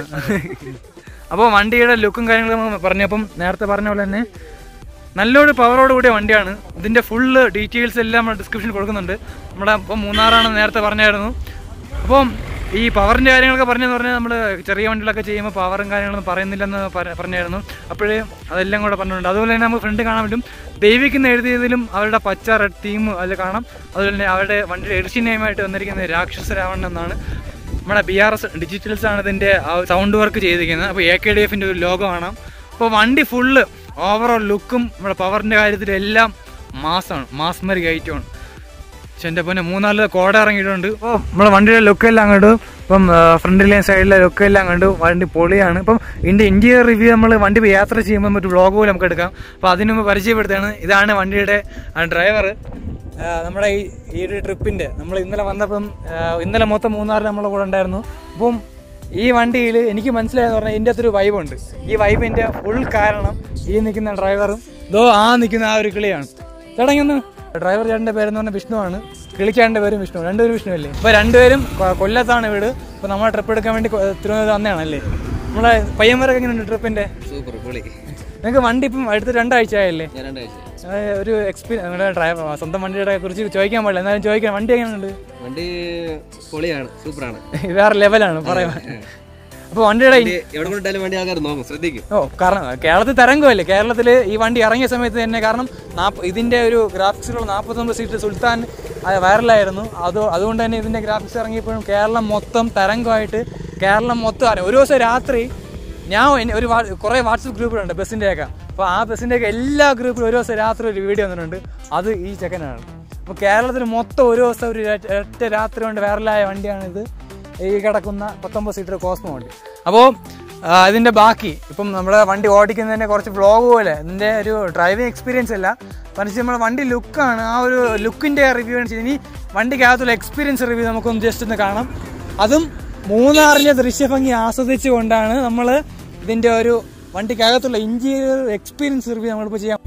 അപ്പോൾ വണ്ടിയുടെ ലുക്കും കാര്യങ്ങളും പറഞ്ഞപ്പം നേരത്തെ പറഞ്ഞ പോലെ തന്നെ നല്ലൊരു പവറോട് കൂടിയ വണ്ടിയാണ് ഇതിന്റെ ഫുള്ള് ഡീറ്റെയിൽസ് എല്ലാം നമ്മൾ ഡിസ്ക്രിപ്ഷൻ കൊടുക്കുന്നുണ്ട് നമ്മുടെ ഇപ്പം മൂന്നാറാണെന്ന് നേരത്തെ പറഞ്ഞായിരുന്നു അപ്പം ഈ പവറിന്റെ കാര്യങ്ങളൊക്കെ പറഞ്ഞെന്ന് പറഞ്ഞാൽ നമ്മൾ ചെറിയ വണ്ടികളൊക്കെ ചെയ്യുമ്പോൾ പവറും കാര്യങ്ങളൊന്നും പറയുന്നില്ലെന്ന് പറ- പറഞ്ഞായിരുന്നു അപ്പോഴേ അതെല്ലാം കൂടെ പറഞ്ഞിട്ടുണ്ട് അതുപോലെ തന്നെ നമുക്ക് ഫ്രണ്ട് കാണാൻ പറ്റും ദൈവിക്കുന്ന എഴുതിയതിലും അവരുടെ പച്ച റെഡ് തീം അതിൽ കാണാം അതുപോലെ തന്നെ അവരുടെ വണ്ടിയുടെ എഡിഷൻ നെയിമായിട്ട് വന്നിരിക്കുന്നത് രാക്ഷസ രാവണൻ എന്നാണ് നമ്മുടെ ബി ആർ എസ് ഡിജിറ്റൽസ് ആണ് ഇതിന്റെ സൗണ്ട് വർക്ക് ചെയ്തിരിക്കുന്നത് അപ്പോൾ എ കെ ഡി എഫിന്റെ ഒരു ലോഗോ കാണാം അപ്പോൾ വണ്ടി ഫുള്ള് ഓവറോൾ ലുക്കും നമ്മുടെ പവറിന്റെ കാര്യത്തിൽ എല്ലാം മാസാണ് മാസ്മരിക് ഐറ്റമാണ് പക്ഷെ എൻ്റെ പിന്നെ മൂന്നാല് കോട ഇറങ്ങിയിട്ടുണ്ട് അപ്പോൾ നമ്മളെ വണ്ടിയുടെ ലുക്കെല്ലാം കണ്ടു ഇപ്പം ഫ്രണ്ടിലെ സൈഡിലെ ലുക്കെല്ലാം കണ്ടു വണ്ടി പൊളിയാണ് ഇപ്പം ഇതിൻ്റെ ഇന്റീരിയർ റിവ്യൂ നമ്മൾ വണ്ടി പോയി യാത്ര ചെയ്യുമ്പോൾ മറ്റു വ്ളോഗ് പോലെ നമുക്ക് എടുക്കാം അപ്പോൾ അതിന് മുമ്പ് പരിചയപ്പെടുത്തുകയാണ് ഇതാണ് വണ്ടിയുടെ ഡ്രൈവർ നമ്മുടെ ഈ ഈ ഒരു ട്രിപ്പിൻ്റെ നമ്മൾ ഇന്നലെ വന്നപ്പം ആ, ഇന്നലെ മൊത്തം മൂന്നാറിൽ നമ്മളെ കൂടെ ഉണ്ടായിരുന്നു അപ്പം ഈ വണ്ടിയിൽ എനിക്ക് മനസ്സിലായെന്ന് പറഞ്ഞാൽ ഇതിൻ്റെ അകത്തൊരു വൈബുണ്ട് ഈ വൈബിൻ്റെ ഫുൾ കാരണം ഈ നിൽക്കുന്ന ഡ്രൈവറും ഇതോ ആ നിൽക്കുന്ന ആ ഒരു കിളിയാണ് ചേട്ടാ ഒന്ന് ഡ്രൈവർ ചേട്ടൻ്റെ പേരെന്ന് പറഞ്ഞാൽ വിഷ്ണുവാണ് കിളിച്ചേട്ടൻ്റെ പേരും വിഷ്ണു രണ്ടുപേരും വിഷ്ണു അല്ലേ ഇപ്പോൾ രണ്ടുപേരും കൊ- കൊല്ലത്താണ് വീട് ഇപ്പോൾ നമ്മളെ ട്രിപ്പ് എടുക്കാൻ വേണ്ടി കൊ- തിരുവനന്തപുരം വന്നതാണല്ലേ നമ്മളെ പയ്യന്മാരൊക്കെ എങ്ങനെയുണ്ട് ട്രിപ്പിൻ്റെ സൂപ്പർ പൊളി നിങ്ങൾക്ക് വണ്ടി ഇപ്പം അടുത്ത് രണ്ടാഴ്ച ആയല്ലേ ഞാൻ രണ്ടാഴ്ച ആ, ഒരു എക്സ്പീരിയൻസ് നിങ്ങളുടെ ഡ്രൈവർ സ്വന്തം വണ്ടിയുടെ കുറിച്ച് ചോദിക്കാൻ പാടില്ല എന്നാലും ചോദിക്കാം വണ്ടി എങ്ങനെയുണ്ട് വണ്ടി പൊളിയാണ് സൂപ്പറാണ് വേറെ ലെവലാണ് പറയാൻ അപ്പോൾ വണ്ടിയുടെ വണ്ടി എവിടെ കൊണ്ടിട്ടാലും വണ്ടി ആൾക്കാർ നോക്കും ശ്രദ്ധിക്കും ഓ കാരണം കേരളത്തിൽ തരംഗമല്ലേ കേരളത്തിൽ ഈ വണ്ടി ഇറങ്ങിയ സമയത്ത് തന്നെ കാരണം നാപ്പ ഇതിൻ്റെ ഒരു ഗ്രാഫിക്സിലുള്ള നാൽപ്പത്തൊമ്പത് സീറ്റ് സുൽത്താൻ അത് വൈറലായിരുന്നു അത് അതുകൊണ്ട് തന്നെ ഇതിൻ്റെ ഗ്രാഫിക്സ് ഇറങ്ങിയപ്പോഴും കേരളം മൊത്തം തരംഗമായിട്ട് കേരളം മൊത്തം അറിയാം ഒരു ദിവസം രാത്രി ഞാൻ എന്നെ ഒരു വാ- കുറേ വാട്സപ്പ് ഗ്രൂപ്പുകളുണ്ട് ബസ്സിൻ്റെയൊക്കെ അപ്പോൾ ആ ബസ്സിൻ്റെയൊക്കെ എല്ലാ ഗ്രൂപ്പിലും ഒരു ദിവസം രാത്രി ഒരു വീഡിയോ വന്നിട്ടുണ്ട് അത് ഈ ചെക്കനാണ് അപ്പോൾ കേരളത്തിൽ മൊത്തം ഒരു ദിവസം ഒരു ഒറ്റ- ഒറ്റ രാത്രി കൊണ്ട് വൈറലായ വണ്ടിയാണിത് ഈ കിടക്കുന്ന പത്തൊമ്പത് സീറ്റർ കോസ്മോ വണ്ടി അപ്പോൾ ഇതിൻ്റെ ബാക്കി ഇപ്പം നമ്മുടെ വണ്ടി ഓടിക്കുന്നതിൻ്റെ കുറച്ച് വ്ളോഗ് പോലെ ഇതിൻ്റെ ഒരു ഡ്രൈവിംഗ് എക്സ്പീരിയൻസ് അല്ല മറിച്ച് നമ്മുടെ വണ്ടി ലുക്കാണ് ആ ഒരു ലുക്കിൻ്റെ റിവ്യൂ ആണ് ചെയ്യുന്നത് ഇനി വണ്ടിക്കകത്തുള്ള എക്സ്പീരിയൻസ് റിവ്യൂ നമുക്കൊന്ന് ജസ്റ്റ് ഒന്ന് കാണാം അതും മൂന്നാറിലെ ദൃശ്യഭംഗി ആസ്വദിച്ചുകൊണ്ടാണ് നമ്മൾ ഇതിൻ്റെ ഒരു വണ്ടിക്കകത്തുള്ള ഇൻറ്റീരിയർ എക്സ്പീരിയൻസ് റിവ്യൂ നമ്മളിപ്പോൾ ചെയ്യാം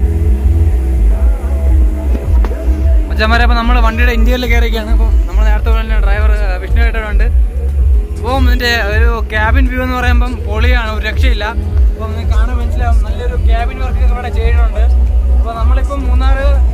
മച്ചന്മാരെ അപ്പോൾ നമ്മൾ വണ്ടിയുടെ ഇന്ത്യയിൽ കയറിയൊക്കെയാണ് അപ്പോൾ നമ്മൾ നേരത്തെ പറഞ്ഞ ഡ്രൈവർ വിഷ്ണു ഏട്ടനുണ്ട് അപ്പോൾ ഇതിൻ്റെ ഒരു ക്യാബിൻ വ്യൂ എന്ന് പറയുമ്പം പൊളിയാണ് ഒരു രക്ഷയില്ല അപ്പോൾ നിങ്ങൾക്ക് കാണാൻ മനസ്സിലാവും നല്ലൊരു ക്യാബിൻ വർക്ക് ഇവിടെ ചെയ്യുന്നുണ്ട് അപ്പോൾ നമ്മളിപ്പം മൂന്നാർ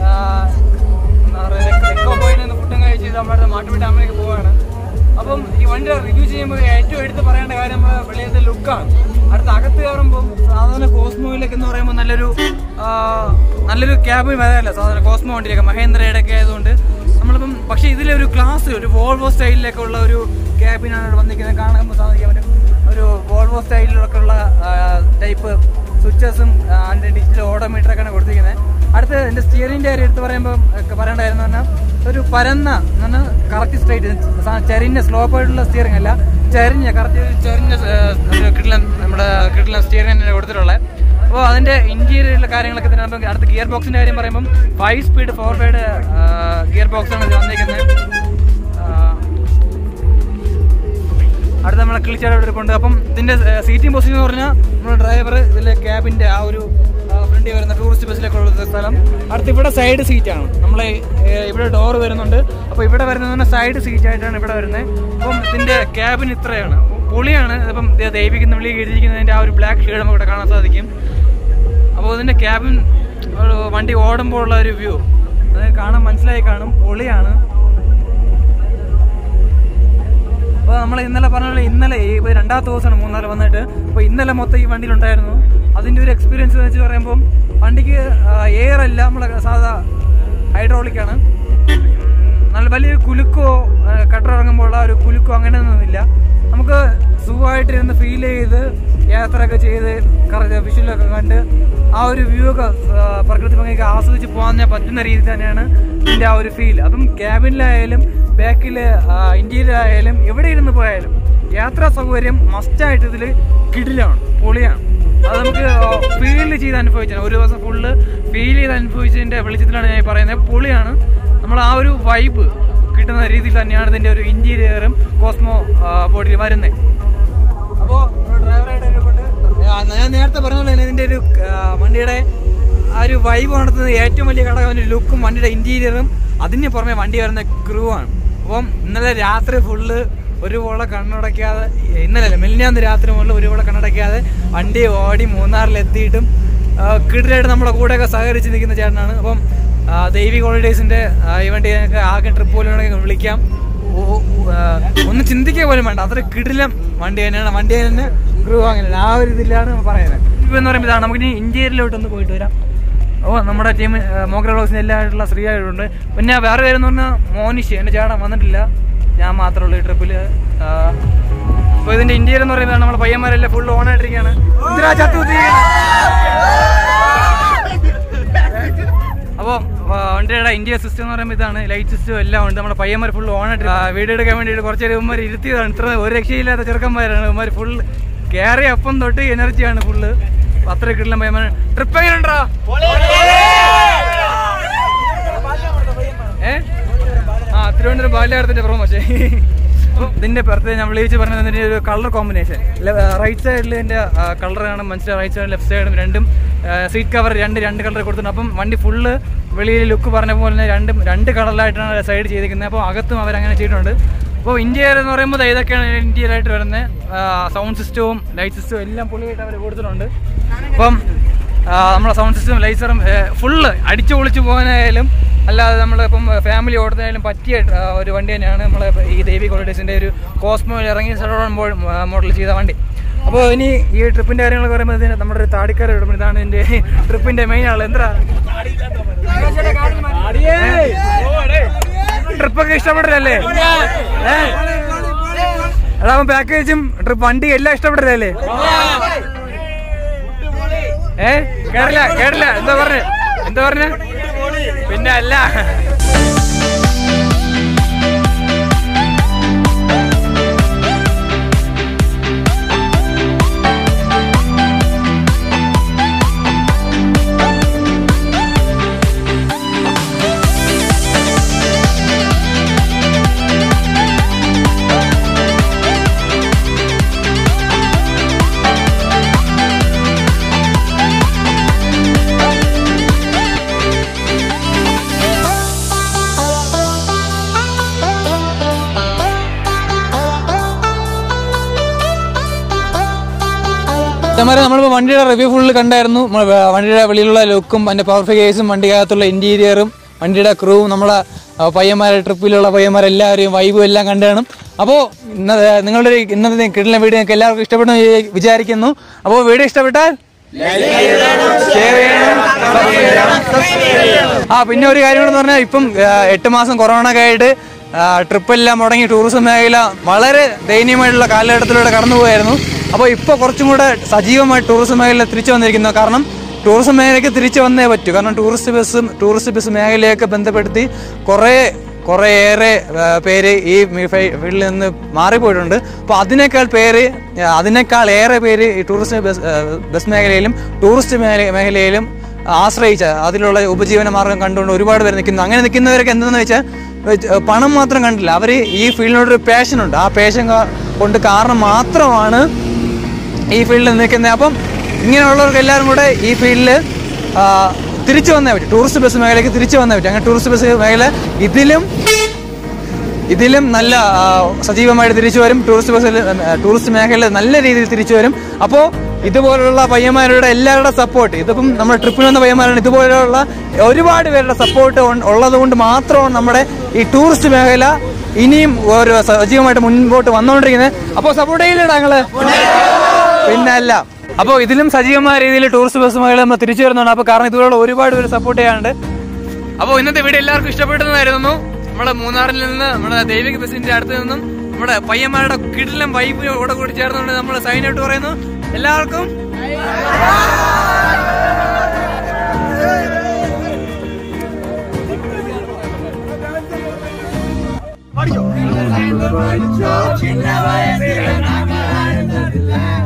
എക്കോ പോയിന്റ് നിന്ന് ഫുഡും കഴിച്ച് നമ്മുടെ മാട്ടുവിട്ട് അമ്മയിലേക്ക് പോവുകയാണ് അപ്പം ഈ വണ്ടി റിവ്യൂ ചെയ്യുമ്പോൾ ഏറ്റവും എടുത്ത് പറയേണ്ട കാര്യം നമ്മുടെ വെളിയിലത്തെ ലുക്കാണ് അടുത്ത അകത്ത് കയറുമ്പോൾ സാധാരണ കോസ്മോയിലൊക്കെ എന്ന് പറയുമ്പോൾ നല്ലൊരു ആ, നല്ലൊരു ക്യാബിൻ വരാറില്ല സാധാരണ കോസ്മോ വണ്ടിയിലൊക്കെ മഹേന്ദ്രയുടെ ഒക്കെ ആയതുകൊണ്ട് നമ്മളിപ്പം പക്ഷേ ഇതിലെ ഒരു ക്ലാസ് ഒരു വോൾവോ സ്റ്റൈലിലൊക്കെ ഉള്ള ഒരു ക്യാബിനാണ് ഇവിടെ വന്നിരിക്കുന്നത് കാണുമ്പോൾ സാധിക്കാൻ പറ്റും ഒരു വോൾവോ സ്റ്റൈലിലൊക്കെ ഉള്ള ടൈപ്പ് സ്വിച്ചസും അതിൻ്റെ ഡിജിറ്റൽ ഓഡോമീറ്ററൊക്കെയാണ് കൊടുത്തിരിക്കുന്നത് അടുത്ത് എൻ്റെ സ്റ്റിയറിംഗിൻ്റെ കാര്യം എടുത്ത് പറയുമ്പോൾ ഒക്കെ പറയേണ്ട കാര്യം എന്ന് പറഞ്ഞാൽ ഒരു പരന്ന എന്ന് പറഞ്ഞാൽ കറക്റ്റ് സ്ട്രൈറ്റ് ചെരിഞ്ഞ സ്ലോപ്പ് ആയിട്ടുള്ള സ്റ്റിയറിംഗ് അല്ല ചെരിഞ്ഞ കറക്റ്റ് ചെരിഞ്ഞ ഏഹ്, ഒരു കിട്ടില്ല നമ്മുടെ കിട്ടില്ല സ്റ്റിയറിംഗ് തന്നെ കൊടുത്തിട്ടുള്ളത് അപ്പോൾ അതിന്റെ ഇന്റീരിയറിലെ കാര്യങ്ങളൊക്കെ തന്നെ നമുക്ക് അടുത്ത ഗിയർ ബോക്സിന്റെ കാര്യം പറയുമ്പോൾ five speed forward gear box ആണ് ഇത് വന്നിരിക്കുന്നത് ആ, അടുത്ത നമ്മളെ കിളിച്ചാട് ഇരിപ്പുണ്ട് അപ്പം ഇതിന്റെ സീറ്റിംഗ് പൊസിഷൻ എന്ന് പറഞ്ഞാൽ നമ്മുടെ ഡ്രൈവർ ഇതിലെ ക്യാബിന്റെ ആ ഒരു ഫ്രണ്ടിൽ വരുന്ന ടൂറിസ്റ്റ് ബസ്സിലേക്ക് ഉള്ള സ്ഥലം അടുത്ത് ഇവിടെ സൈഡ് സീറ്റാണ് നമ്മളെ ഏഹ്, ഇവിടെ ഡോർ വരുന്നുണ്ട് അപ്പോൾ ഇവിടെ വരുന്നത് സൈഡ് സീറ്റ് ആയിട്ടാണ് ഇവിടെ വരുന്നത് അപ്പം ഇതിന്റെ ക്യാബിൻ ഇത്രയാണ് പൊളിയാണ് ഇപ്പം ദൈവിക്കുന്ന വിളി എഴുതിയിരിക്കുന്നതിന്റെ ആ ഒരു ബ്ലാക്ക് ഷെയ്ഡ് നമുക്ക് ഇവിടെ കാണാൻ സാധിക്കും അപ്പോൾ ഇതിന്റെ ക്യാബിൻ ഒരു വണ്ടി ഓടുമ്പോൾ ഉള്ള ഒരു വ്യൂ അത് കാണാൻ മനസ്സിലായി കാണും പൊളിയാണ് അപ്പോൾ നമ്മൾ ഇന്നലെ പറഞ്ഞ പോലെ ഇന്നലെ ഈ ഇപ്പൊ രണ്ടാമത്തെ ദിവസമാണ് മൂന്നാർ വന്നിട്ട് അപ്പോൾ ഇന്നലെ മൊത്തം ഈ വണ്ടിയിലുണ്ടായിരുന്നു അതിൻ്റെ ഒരു എക്സ്പീരിയൻസ് എന്ന് വെച്ച് പറയുമ്പോൾ വണ്ടിക്ക് എയർ അല്ല നമ്മളെ സാധാ ഹൈഡ്രോളിക് ആണ് നല്ല വലിയൊരു കുലുക്കോ കട്ടർ ഇറങ്ങുമ്പോൾ ഉള്ള ഒരു കുലുക്കോ അങ്ങനെയൊന്നുമില്ല നമുക്ക് സുഖമായിട്ടിരുന്ന് ഫീൽ ചെയ്ത് യാത്രയൊക്കെ ചെയ്ത് കറക്റ്റ് വിഷ്വലൊക്കെ കണ്ട് ആ ഒരു വ്യൂ ഒക്കെ ആ, പ്രകൃതി ഭംഗിയൊക്കെ ആസ്വദിച്ച് പോകാൻ പറ്റുന്ന രീതിയിൽ തന്നെയാണ് ഇതിൻ്റെ ആ ഒരു ഫീൽ അതും ക്യാബിനിലായാലും ബാക്കിൽ ഇന്ത്യയിൽ ആയാലും എവിടെ ഇരുന്ന് പോയാലും യാത്രാ സൗകര്യം മസ്റ്റായിട്ട് ഇതിൽ കിടിലാണ് പൊളിയാണ് അത് നമുക്ക് ഫീൽ ചെയ്ത് അനുഭവിച്ചാണ് ഒരു ദിവസം ഫുള്ള് ഫീൽ ചെയ്ത് അനുഭവിച്ചതിന്റെ വെളിച്ചത്തിലാണ് ഞാൻ ഈ പറയുന്നത് പൊളിയാണ് നമ്മൾ ആ ഒരു വൈബ് കിട്ടുന്ന രീതിയിൽ തന്നെയാണ് ഇതിന്റെ ഒരു ഇന്റീരിയറും കോസ്മോ ബോഡിയിൽ വരുന്നത് അപ്പോൾ ഡ്രൈവറായിട്ട് ഞാൻ നേരത്തെ പറഞ്ഞ പോലെ തന്നെ ഇതിന്റെ ഒരു ആ, വണ്ടിയുടെ ആ ഒരു വൈബ് നടത്തുന്നത് ഏറ്റവും വലിയ ഘടകം അതിന്റെ ലുക്കും വണ്ടിയുടെ ഇന്റീരിയറും അതിന് പുറമെ വണ്ടി വരുന്ന ക്രൂ ആണ് അപ്പം ഇന്നലെ രാത്രി ഫുള്ള് ഒരു പോളെ കണ്ണടയ്ക്കാതെ ഇന്നലെ അല്ല മെലിഞ്ഞാന്ന് രാത്രി മുതൽ ഒരു പോളെ കണ്ണടയ്ക്കാതെ വണ്ടി ഓടി മൂന്നാറിലെത്തിയിട്ടും കിടിലായിട്ട് നമ്മുടെ കൂടെയൊക്കെ സഹകരിച്ച് നിൽക്കുന്ന ചേട്ടനാണ് അപ്പം ആ, ദൈവിക ഹോളിഡേയ്സിന്റെ ആ, ഈ വണ്ടി ഞങ്ങൾക്ക് ആകെ ട്രിപ്പ് പോലും വേണമെങ്കിൽ വിളിക്കാം ഓ- ഓ- ആ, ഒന്ന് ചിന്തിക്കുക പോലും വേണ്ട അത്ര കിടിലം വണ്ടി തന്നെയാണ് വണ്ടി തന്നെ ക്രൂ അങ്ങനെ ആ ഒരു ഇതിലാണ് പറയുന്നത് ഇപ്പൊ എന്ന് പറയുമ്പോൾ ഇതാണ് നമുക്ക് ഇനി ഇന്ത്യയിലോട്ട് ഒന്ന് പോയിട്ട് വരാം ഓ നമ്മുടെ ടീം മോഗ്ര ബ്ലോഗ്സിന് എല്ലായിട്ടുള്ള സ്ത്രീ ആയിട്ടുണ്ട് പിന്നെ വേറെ പേരെന്ന് പറഞ്ഞാൽ മോനിഷ് എൻ്റെ ചേട്ടൻ വന്നിട്ടില്ല ഞാൻ മാത്രമേ ഉള്ളൂ ഈ ട്രിപ്പിൽ അപ്പോൾ ഇതിന്റെ ഇന്ത്യയിൽ എന്ന് പറയുന്നത് നമ്മുടെ പയ്യന്മാരെല്ലാം ഫുൾ ഓൺ ആയിട്ടിരിക്കുകയാണ് എന്തിനാ ചത്തു അപ്പോൾ വണ്ടിയുടെ ഇന്ത്യ സിസ്റ്റം എന്ന് പറയുമ്പോൾ ഇതാണ് ലൈറ്റ് സിസ്റ്റം എല്ലാം ഉണ്ട് നമ്മുടെ പയ്യന്മാർ ഫുൾ ഓൺ ആയിട്ട് വീഡിയോ എടുക്കാൻ വേണ്ടിയിട്ട് കുറച്ച് ഇവന്മാർ ഇരുത്തിയതാണ് ഇത്ര ഒരു രക്ഷയില്ലാത്ത ചെറുക്കന്മാരാണ് ഇവന്മാർ ഫുൾ കയറി അപ്പം തൊട്ട് എനർജിയാണ് ഫുള്ള് അത്ര കിട്ടില്ല പയ്യന്മാർ ട്രിപ്പ് എങ്ങനെയുണ്ടോ ഏ ആ തിരുവനന്തപുരം ബാല്യാർത്ഥത്തിന്റെ പ്രൊമോഷൻ അപ്പം ഇതിന്റെ പ്രത്യേകം ഞാൻ വിളിച്ച് പറഞ്ഞത് ഇതിന്റെ ഒരു കളർ കോമ്പിനേഷൻ റൈറ്റ് സൈഡിൽ ഇതിന്റെ കളർ കാണാൻ മനസ്സിലായി റൈറ്റ് സൈഡും ലെഫ്റ്റ് സൈഡും രണ്ടും സീറ്റ് കവർ രണ്ട് രണ്ട് കളർ കൊടുത്തിട്ടുണ്ട് അപ്പം വണ്ടി ഫുള്ള് വെളിയിൽ ലുക്ക് പറഞ്ഞ പോലെ തന്നെ രണ്ടും രണ്ട് കളറിലായിട്ടാണ് സൈഡ് ചെയ്തിരിക്കുന്നത് അപ്പോൾ അകത്തും അവരങ്ങനെ ചെയ്തിട്ടുണ്ട് അപ്പോൾ ഇന്ത്യയിൽ എന്ന് പറയുമ്പോൾ ദേ ഇതൊക്കെയാണ് ഇന്ത്യയിലായിട്ട് വരുന്നത് സൗണ്ട് സിസ്റ്റവും ലൈറ്റ് സിസ്റ്റവും എല്ലാം പൊളിയായിട്ട് അവർ കൊടുത്തിട്ടുണ്ട് അപ്പം ആ, നമ്മളെ സൗണ്ട് സിസ്റ്റം ലൈസറും ഫുള്ള് അടിച്ചു പൊളിച്ചു പോകാനായാലും അല്ലാതെ നമ്മളിപ്പം ഫാമിലി ഓടുന്നതിനായാലും പറ്റിയ ആ, ഒരു വണ്ടി തന്നെയാണ് നമ്മളെ ഈ ദേവി ഹോളിഡേസിൻ്റെ ഒരു കോസ്മോ ഇറങ്ങി സഡോൺ മോഡൽ ചെയ്ത വണ്ടി അപ്പോൾ ഇനി ഈ ട്രിപ്പിന്റെ കാര്യങ്ങളൊക്കെ പറയുമ്പോൾ ഇതിന് നമ്മുടെ ഒരു താടിക്കാർ ഇടുമ്പോൾ ഇതാണ് ഇതിന്റെ ട്രിപ്പിന്റെ മെയിൻ ആൾ എന്താ ട്രിപ്പൊക്കെ ഇഷ്ടപ്പെട്ടില്ലല്ലേ ഏ? എടാ പാക്കേജും ട്രിപ്പ് വണ്ടി എല്ലാം ഇഷ്ടപ്പെട്ടില്ലല്ലേ ഏ കേട്ടില്ല കേട്ടില്ല എന്താ പറഞ്ഞ എന്താ പറഞ്ഞ പിന്നെ അല്ല ഇതേമാതിരി നമ്മളിപ്പോൾ വണ്ടിയുടെ റിവ്യൂ ഫുള്ള് കണ്ടായിരുന്നു നമ്മള് വ- വണ്ടിയുടെ വെളിയിലുള്ള ലുക്കും അതിന്റെ പവർ ഫിഗേഴ്സും വണ്ടിക്കകത്തുള്ള ഇന്റീരിയറും വണ്ടിയുടെ ക്രൂവും നമ്മളെ ആ, പയ്യന്മാരെ ട്രിപ്പിലുള്ള പയ്യന്മാരെല്ലാവരെയും വൈബും എല്ലാം കണ്ടാണ് അപ്പോൾ ഇന്നത്തെ നിങ്ങളുടെ ഒരു ഇന്നത്തെ കിടലിന വീഡിയോ നിങ്ങൾക്ക് എല്ലാവർക്കും ഇഷ്ടപ്പെടുന്നു എന്ന് വിചാരിക്കുന്നു അപ്പോൾ വീഡിയോ ഇഷ്ടപ്പെട്ടാൽ ഷെയർ ചെയ്യണം subscribe ചെയ്യണം. ആ പിന്നെ ഒരു കാര്യം കൂടെ പറഞ്ഞാൽ ഇപ്പം ആ, എട്ട് മാസം കൊറോണ ഒക്കെ ആയിട്ട് ട്രിപ്പ് എല്ലാം മുടങ്ങി ടൂറിസം മേഖല വളരെ ദയനീയമായിട്ടുള്ള കാലഘട്ടത്തിലൂടെ കടന്നുപോയായിരുന്നു അപ്പോൾ ഇപ്പോൾ കുറച്ചും കൂടെ സജീവമായി ടൂറിസം മേഖല തിരിച്ചു വന്നിരിക്കുന്നു കാരണം ടൂറിസം മേഖലയ്ക്ക് തിരിച്ചു വന്നേ പറ്റൂ കാരണം ടൂറിസ്റ്റ് ബസ്സും ടൂറിസ്റ്റ് ബസ് മേഖലയൊക്കെ ബന്ധപ്പെടുത്തി കുറേ കുറേയേറെ ആ, പേര് ഈ മി- ഫീ- ഫീൽഡിൽ നിന്ന് മാറിപ്പോയിട്ടുണ്ട് അപ്പോൾ അതിനേക്കാൾ പേര് ആ, അതിനേക്കാൾ ഏറെ പേര് ഈ ടൂറിസ്റ്റ് ബസ് ആ, ബസ് മേഖലയിലും ടൂറിസ്റ്റ് മേഖല- മേഖലയിലും ആശ്രയിച്ച അതിലുള്ള ഉപജീവന മാർഗം കണ്ടുകൊണ്ട് ഒരുപാട് പേര് നിൽക്കുന്നു അങ്ങനെ നിൽക്കുന്നവരൊക്കെ എന്തെന്ന് വെച്ചാൽ ഏഹ് പണം മാത്രം കണ്ടില്ല അവർ ഈ ഫീൽഡിനോടൊരു പാഷൻ ഉണ്ട് ആ പാഷൻ കൊണ്ട് കാരണം മാത്രമാണ് ഈ ഫീൽഡിൽ നിൽക്കുന്നത് അപ്പം ഇങ്ങനെയുള്ളവർക്ക് എല്ലാവരും കൂടെ ഈ ഫീൽഡിൽ തിരിച്ചു വന്നേ പറ്റും ടൂറിസ്റ്റ് ബസ് മേഖലയ്ക്ക് തിരിച്ചു വന്നേ പറ്റും അങ്ങനെ ടൂറിസ്റ്റ് ബസ് മേഖല ഇതിലും ഇതിലും നല്ല ആ, സജീവമായിട്ട് തിരിച്ചു വരും ടൂറിസ്റ്റ് ബസ്സിൽ ആ, ടൂറിസ്റ്റ് മേഖല നല്ല രീതിയിൽ തിരിച്ചു വരും അപ്പോൾ ഇതുപോലുള്ള പയ്യന്മാരുടെ എല്ലാവരുടെ സപ്പോർട്ട് ഇതിപ്പം നമ്മുടെ ട്രിപ്പിന് വന്ന പയ്യന്മാരാണ് ഇതുപോലെയുള്ള ഒരുപാട് പേരുടെ സപ്പോർട്ട് ഉള്ളത് കൊണ്ട് മാത്രമാണ് നമ്മുടെ ഈ ടൂറിസ്റ്റ് മേഖല ഇനിയും ഒരു സജീവമായിട്ട് മുൻപോട്ട് വന്നുകൊണ്ടിരിക്കുന്നത് അപ്പോൾ സപ്പോർട്ട് ചെയ്യില്ലടാ ഞങ്ങള് പിന്നെ അല്ല അപ്പോൾ ഇതിലും സജീവമായ രീതിയിൽ ടൂറിസ്റ്റ് ബസ് മേഖല നമ്മൾ തിരിച്ചു വരുന്നുണ്ട് അപ്പോൾ കാരണം ഇതുപോലുള്ള ഒരുപാട് പേര് സപ്പോർട്ട് ചെയ്യാനുണ്ട് അപ്പോൾ ഇന്നത്തെ വീഡിയോ എല്ലാവർക്കും ഇഷ്ടപ്പെട്ടെന്നായിരുന്നു നമ്മുടെ മൂന്നാറിൽ നിന്ന് നമ്മുടെ ദൈവിക ബസിന്റെ അടുത്ത് നിന്നും നമ്മുടെ പയ്യന്മാരുടെ കിടിലം വൈബ് കൂടെ കൂടി ചേർന്നുകൊണ്ട് നമ്മൾ സൈൻ ഔട്ട് പറയുന്നു എല്ലാവർക്കും ചിന്ന വയസ്സിൽ